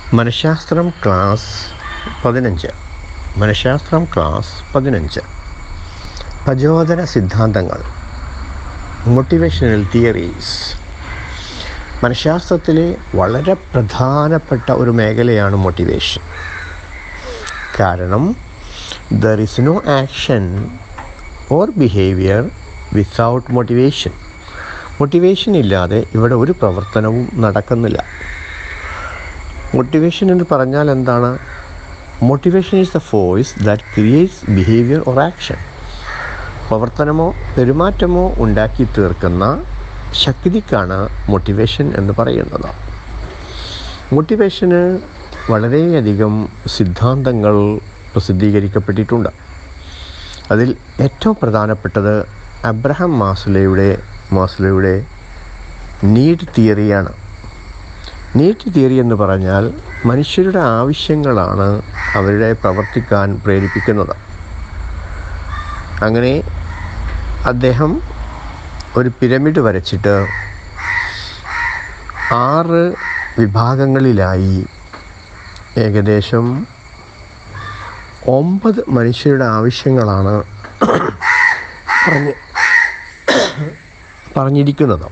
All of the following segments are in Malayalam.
മനഃശാസ്ത്രം ക്ലാസ് പതിനഞ്ച് മനഃശാസ്ത്രം ക്ലാസ് പതിനഞ്ച് പ്രചോദന സിദ്ധാന്തങ്ങൾ മോട്ടിവേഷണൽ തിയറീസ് മനഃശാസ്ത്രത്തിലെ വളരെ പ്രധാനപ്പെട്ട ഒരു മേഖലയാണ് മോട്ടിവേഷൻ കാരണം there is no action or behaviour without motivation motivation ഇല്ലാതെ ഇവിടെ ഒരു പ്രവർത്തനവും നടക്കുന്നില്ല മോട്ടിവേഷൻ എന്ന് പറഞ്ഞാൽ എന്താണ് motivation is the force that creates behaviour or action പ്രവർത്തനമോ പെരുമാറ്റമോ ഉണ്ടാക്കി തീർക്കുന്ന ശക്തിക്കാണ് മോട്ടിവേഷൻ എന്ന് പറയുന്നത് മോട്ടിവേഷന് വളരെയധികം സിദ്ധാന്തങ്ങൾ പ്രസിദ്ധീകരിക്കപ്പെട്ടിട്ടുണ്ട് അതിൽ ഏറ്റവും പ്രധാനപ്പെട്ടത് അബ്രഹാം മാസ്ലയുടെ മാസ്ലയുടെ നീഡ് തിയറിയാണ് നീഡ് തിയറി എന്ന് പറഞ്ഞാൽ മനുഷ്യരുടെ ആവശ്യങ്ങളാണ് അവരുടെ പ്രവർത്തിക്കാൻ പ്രേരിപ്പിക്കുന്നത് അങ്ങനെ അദ്ദേഹം ഒരു പിരമിഡ് വരച്ചിട്ട് ആറ് വിഭാഗങ്ങളിലായി ഏകദേശം ഒമ്പത് മനുഷ്യരുടെ ആവശ്യങ്ങളാണ് പറഞ്ഞ് പറഞ്ഞിരിക്കുന്നത്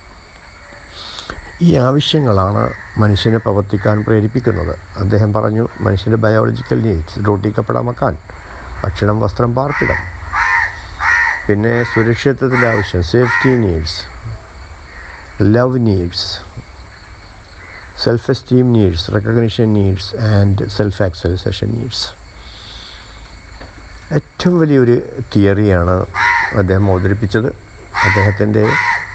ഈ ആവശ്യങ്ങളാണ് മനുഷ്യനെ പ്രവർത്തിക്കാൻ പ്രേരിപ്പിക്കുന്നത് അദ്ദേഹം പറഞ്ഞു മനുഷ്യൻ്റെ ബയോളജിക്കൽ നീഡ്സ് റോട്ടിക്കപ്പെടാൻ വെക്കാൻ ഭക്ഷണം വസ്ത്രം പാർപ്പിടം പിന്നെ സുരക്ഷിതത്വത്തിൻ്റെ ആവശ്യം safety needs love needs self esteem needs recognition needs and self actualisation needs ഏറ്റവും വലിയൊരു തിയറിയാണ് അദ്ദേഹം അവതരിപ്പിച്ചത് അദ്ദേഹത്തിൻ്റെ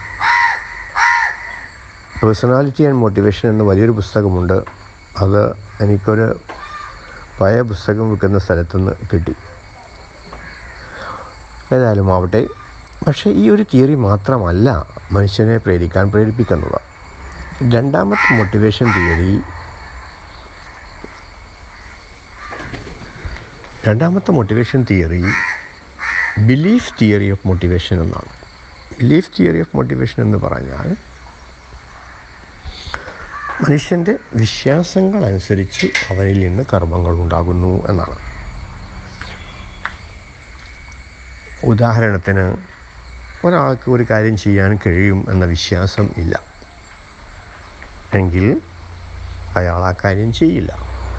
പേഴ്സണാലിറ്റി ആൻഡ് മോട്ടിവേഷൻ എന്ന വലിയൊരു പുസ്തകമുണ്ട് അത് എനിക്കൊരു പഴയ പുസ്തകം വിൽക്കുന്ന സ്ഥലത്തുനിന്ന് കിട്ടി ഏതായാലും ആവട്ടെ പക്ഷേ ഈ ഒരു തിയറി മാത്രമല്ല മനുഷ്യനെ പ്രേരിക്കാൻ പ്രേരിപ്പിക്കുന്നത് രണ്ടാമത്തെ മോട്ടിവേഷൻ തിയറി രണ്ടാമത്തെ motivation theory belief theory of motivation എന്നാണ് ബിലീഫ് തിയറി ഓഫ് മോട്ടിവേഷൻ എന്ന് പറഞ്ഞാൽ മനുഷ്യൻ്റെ വിശ്വാസങ്ങൾ അനുസരിച്ച് അവനിൽ നിന്ന് കർമ്മങ്ങൾ ഉണ്ടാകുന്നു എന്നാണ് ഉദാഹരണത്തിന് ഒരാൾക്ക് ഒരു കാര്യം ചെയ്യാൻ കഴിയും എന്ന വിശ്വാസം ഇല്ല എങ്കിൽ അയാൾ ആ കാര്യം ചെയ്യില്ല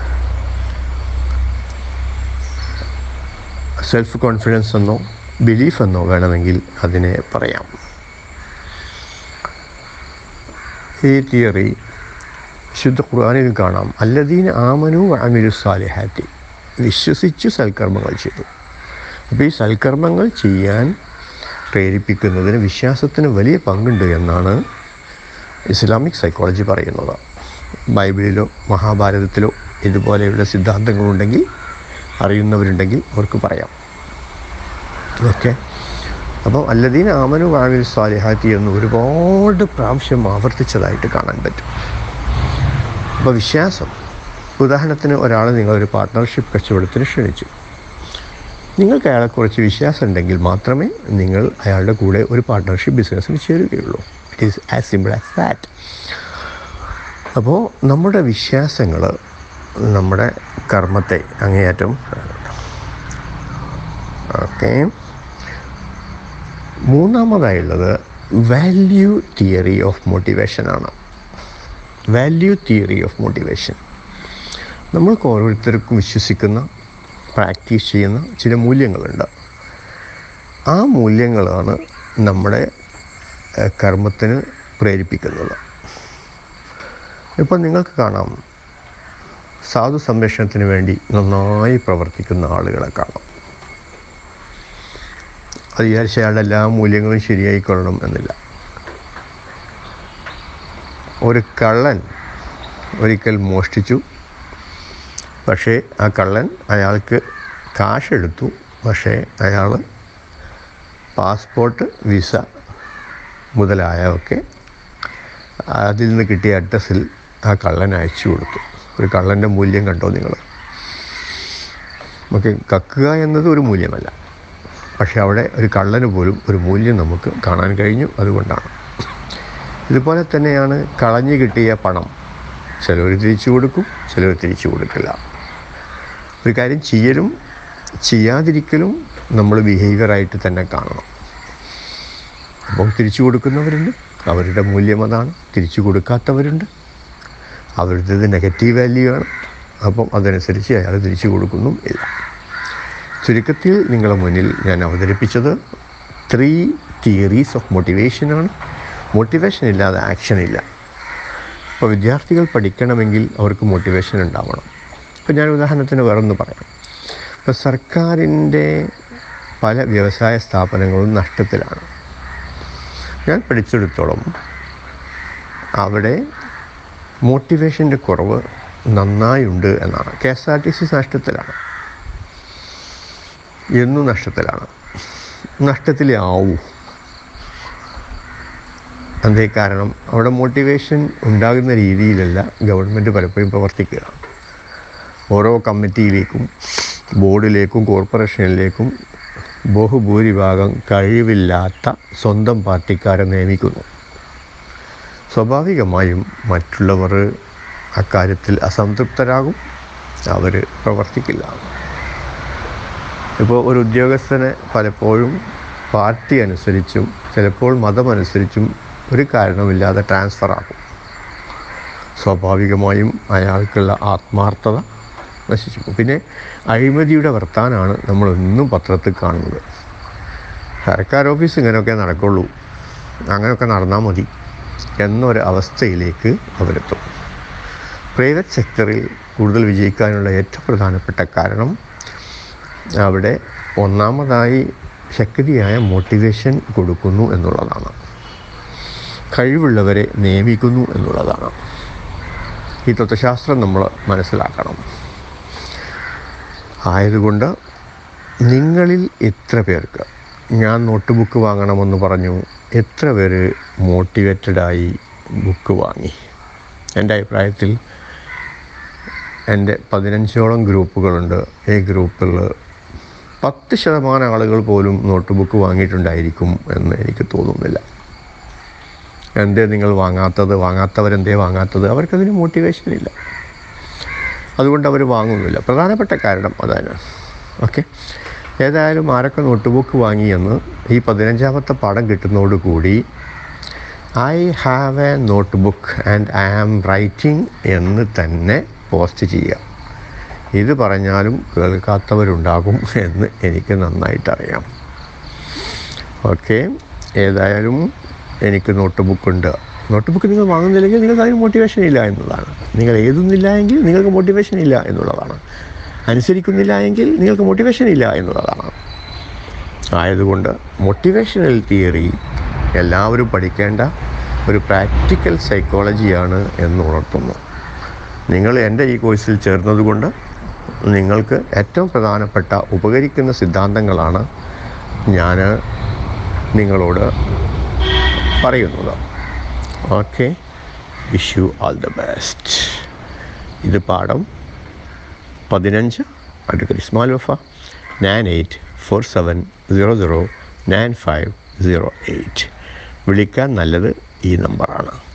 സെൽഫ് കോൺഫിഡൻസ് എന്നോ ബിലീഫ് എന്നോ വേണമെങ്കിൽ അതിനെ പറയാം ഈ തിയറി ശുദ്ധ ഖുർആാനിൽ കാണാം അല്ലദീന ആമനു അമിലു സാലിഹാറ്റി വിശ്വസിച്ച് സൽക്കർമ്മങ്ങൾ ചെയ്തു അപ്പോൾ ഈ സൽക്കർമ്മങ്ങൾ ചെയ്യാൻ പ്രേരിപ്പിക്കുന്നതിന് വിശ്വാസത്തിന് വലിയ പങ്കുണ്ട് എന്നാണ് ഇസ്ലാമിക് സൈക്കോളജി പറയുന്നത് ബൈബിളിലോ മഹാഭാരതത്തിലോ ഇതുപോലെയുള്ള സിദ്ധാന്തങ്ങളുണ്ടെങ്കിൽ അറിയുന്നവരുണ്ടെങ്കിൽ അവർക്ക് പറയാം ഓക്കെ അപ്പോൾ അല്ലദീൻ ആമനു വാമിൽ സ്വാലിഹാത്തി എന്ന് ഒരുപാട് പ്രാവശ്യം ആവർത്തിച്ചതായിട്ട് കാണാൻ പറ്റും അപ്പോൾ വിശ്വാസം ഉദാഹരണത്തിന് ഒരാളെ നിങ്ങളൊരു പാർട്ട്ണർഷിപ്പ് കച്ചവടത്തിന് ക്ഷണിച്ചു നിങ്ങൾക്ക് അയാളെക്കുറിച്ച് വിശ്വാസം ഉണ്ടെങ്കിൽ മാത്രമേ നിങ്ങൾ അയാളുടെ കൂടെ ഒരു പാർട്ട്ണർഷിപ്പ് ബിസിനസ്സിന് ചേരുകയുള്ളൂ it is as simple as that അപ്പോൾ നമ്മുടെ വിശ്വാസങ്ങൾ നമ്മുടെ കർമ്മത്തെ അങ്ങേയറ്റം ഓക്കെ മൂന്നാമതായുള്ളത് വാല്യൂ തിയറി ഓഫ് മോട്ടിവേഷനാണ് വാല്യൂ തിയറി ഓഫ് മോട്ടിവേഷൻ നമ്മൾക്ക് ഓരോരുത്തർക്കും വിശ്വസിക്കുന്ന പ്രാക്ടീസ് ചെയ്യുന്ന ചില മൂല്യങ്ങളുണ്ട് ആ മൂല്യങ്ങളാണ് നമ്മുടെ ഏഹ്, കർമ്മത്തിന് പ്രേരിപ്പിക്കുന്നത് ഇപ്പം നിങ്ങൾക്ക് കാണാം സാധു സംരക്ഷണത്തിന് വേണ്ടി നന്നായി പ്രവർത്തിക്കുന്ന ആളുകളെ കാണാം അത് വിചാരിച്ച അയാളുടെ എല്ലാ മൂല്യങ്ങളും ശരിയായിക്കൊള്ളണം എന്നില്ല ഒരു കള്ളൻ ഒരിക്കൽ മോഷ്ടിച്ചു പക്ഷേ ആ കള്ളൻ അയാൾക്ക് കാശെടുത്തു പക്ഷേ അയാൾ പാസ്പോർട്ട് വിസ മുതലായൊക്കെ അതിൽ നിന്ന് കിട്ടിയ അഡ്രസ്സിൽ ആ കള്ളൻ അയച്ചു കൊടുത്തു ഒരു കള്ളൻ്റെ മൂല്യം കണ്ടോ നിങ്ങൾ നമുക്ക് കക്കുക എന്നത് ഒരു മൂല്യമല്ല പക്ഷേ അവിടെ ഒരു കള്ളന് പോലും ഒരു മൂല്യം നമുക്ക് കാണാൻ കഴിഞ്ഞു അതുകൊണ്ടാണ് ഇതുപോലെ തന്നെയാണ് കളഞ്ഞു കിട്ടിയ പണം ചിലവർ തിരിച്ചു കൊടുക്കും ചിലവർ തിരിച്ചു കൊടുക്കില്ല ഒരു കാര്യം ചെയ്യലും ചെയ്യാതിരിക്കലും നമ്മൾ ബിഹേവിയറായിട്ട് തന്നെ കാണണം അപ്പം തിരിച്ചു കൊടുക്കുന്നവരുണ്ട് അവരുടെ മൂല്യം അതാണ് തിരിച്ചു കൊടുക്കാത്തവരുണ്ട് അവരുടേത് നെഗറ്റീവ് വാല്യൂ ആണ് അപ്പം അതനുസരിച്ച് അയാൾ തിരിച്ചു കൊടുക്കുന്നും ഇല്ല ചുരുക്കത്തിൽ നിങ്ങളുടെ മുന്നിൽ ഞാൻ അവതരിപ്പിച്ചത് ത്രീ തിയറീസ് ഓഫ് മോട്ടിവേഷനാണ് മോട്ടിവേഷൻ ഇല്ലാതെ ആക്ഷൻ ഇല്ല അപ്പോൾ വിദ്യാർത്ഥികൾ പഠിക്കണമെങ്കിൽ അവർക്ക് മോട്ടിവേഷൻ ഉണ്ടാവണം ഇപ്പോൾ ഞാൻ ഉദാഹരണത്തിന് വേറൊന്ന് പറയാം ഇപ്പോൾ സർക്കാരിൻ്റെ പല വ്യവസായ സ്ഥാപനങ്ങളും നഷ്ടത്തിലാണ് ഞാൻ പഠിച്ചെടുത്തോളം അവിടെ മോട്ടിവേഷൻ്റെ കുറവ് നന്നായുണ്ട് എന്നാണ് K S R T C നഷ്ടത്തിലാണ് എന്നും നഷ്ടത്തിലാണ് നഷ്ടത്തിലേ ആവൂ അതേ കാരണം അവിടെ മോട്ടിവേഷൻ ഉണ്ടാകുന്ന രീതിയിലല്ല ഗവൺമെൻറ് പലപ്പോഴും പ്രവർത്തിക്കുക ഓരോ കമ്മിറ്റിയിലേക്കും ബോർഡിലേക്കും കോർപ്പറേഷനിലേക്കും ബഹുഭൂരിഭാഗം കഴിവില്ലാത്ത സ്വന്തം പാർട്ടിക്കാരെ നിയമിക്കുന്നു സ്വാഭാവികമായും മറ്റുള്ളവർ അക്കാര്യത്തിൽ അസംതൃപ്തരാകും അവർ പ്രവർത്തിക്കില്ല ഇപ്പോൾ ഒരു ഉദ്യോഗസ്ഥനെ പലപ്പോഴും പാർട്ടി അനുസരിച്ചും ചിലപ്പോൾ മതമനുസരിച്ചും ഒരു കാരണമില്ലാതെ ട്രാൻസ്ഫർ ആകും സ്വാഭാവികമായും അയാൾക്കുള്ള ആത്മാർത്ഥത നശിച്ചു പോകും പിന്നെ അഴിമതിയുടെ വർത്താനാണ് നമ്മളെന്നും പത്രത്തിൽ കാണുന്നത് സർക്കാർ ഓഫീസ് ഇങ്ങനെയൊക്കെ നടക്കുള്ളൂ അങ്ങനെയൊക്കെ നടന്നാൽ മതി എന്നൊരു അവസ്ഥയിലേക്ക് അവരെത്തും പ്രൈവറ്റ് സെക്ടറിൽ കൂടുതൽ വിജയിക്കാനുള്ള ഏറ്റവും പ്രധാനപ്പെട്ട കാരണം അവിടെ ഒന്നാമതായി ശക്തിയായ മോട്ടിവേഷൻ കൊടുക്കുന്നു എന്നുള്ളതാണ് കഴിവുള്ളവരെ നിയമിക്കുന്നു എന്നുള്ളതാണ് ഈ തത്വശാസ്ത്രം നമ്മൾ മനസ്സിലാക്കണം ആയതുകൊണ്ട് നിങ്ങളിൽ എത്ര പേർക്ക് ഞാൻ നോട്ട് ബുക്ക് വാങ്ങണമെന്ന് പറഞ്ഞു എത്ര പേര് മോട്ടിവേറ്റഡായി ബുക്ക് വാങ്ങി എൻ്റെ അഭിപ്രായത്തിൽ എൻ്റെ പതിനഞ്ചോളം ഗ്രൂപ്പുകളുണ്ട് ഈ ഗ്രൂപ്പിൽ പത്ത് ശതമാനം ആളുകൾ പോലും നോട്ട് ബുക്ക് വാങ്ങിയിട്ടുണ്ടായിരിക്കും എന്ന് എനിക്ക് തോന്നുന്നില്ല എന്തേ നിങ്ങൾ വാങ്ങാത്തത് വാങ്ങാത്തവരെന്തേ വാങ്ങാത്തത് അവർക്കതിന് മോട്ടിവേഷൻ ഇല്ല അതുകൊണ്ട് അവർ വാങ്ങുന്നില്ല പ്രധാനപ്പെട്ട കാരണം അതാണ് ഓക്കെ ഏതായാലും ആരൊക്കെ നോട്ട് ബുക്ക് വാങ്ങിയെന്ന് ഈ പതിനഞ്ചാമത്തെ പാഠം കിട്ടുന്നതോടുകൂടി I have a notebook and I am writing എന്ന് തന്നെ പോസ്റ്റ് ചെയ്യുക ഇത് പറഞ്ഞാലും കേൾക്കാത്തവരുണ്ടാകും എന്ന് എനിക്ക് നന്നായിട്ടറിയാം ഓക്കെ ഏതായാലും എനിക്ക് നോട്ട് ബുക്കുണ്ട് നോട്ട് ബുക്ക് നിങ്ങൾ വാങ്ങുന്നില്ലെങ്കിൽ നിങ്ങൾക്ക് അതിന് മോട്ടിവേഷൻ ഇല്ല എന്നതാണ് നിങ്ങൾ എഴുതുന്നില്ല എങ്കിൽ നിങ്ങൾക്ക് മോട്ടിവേഷൻ ഇല്ല എന്നുള്ളതാണ് അനുസരിക്കുന്നില്ല എങ്കിൽ നിങ്ങൾക്ക് മോട്ടിവേഷൻ ഇല്ല എന്നുള്ളതാണ് ആയതുകൊണ്ട് മോട്ടിവേഷണൽ തിയറി എല്ലാവരും പഠിക്കേണ്ട ഒരു പ്രാക്ടിക്കൽ സൈക്കോളജിയാണ് എന്ന് ഉണർത്തുന്നു നിങ്ങൾ എൻ്റെ ഈ കോഴ്സിൽ ചേർന്നതുകൊണ്ട് നിങ്ങൾക്ക് ഏറ്റവും പ്രധാനപ്പെട്ട ഉപകരിക്കുന്ന സിദ്ധാന്തങ്ങളാണ് ഞാൻ നിങ്ങളോട് പറയുന്നത് okay wish you all the best ഇത് പാഠം പതിനഞ്ച് advocate Ismail Wafa nine eight four seven zero zero nine five zero eight വിളിക്കാൻ നല്ലത് ഈ നമ്പറാണ്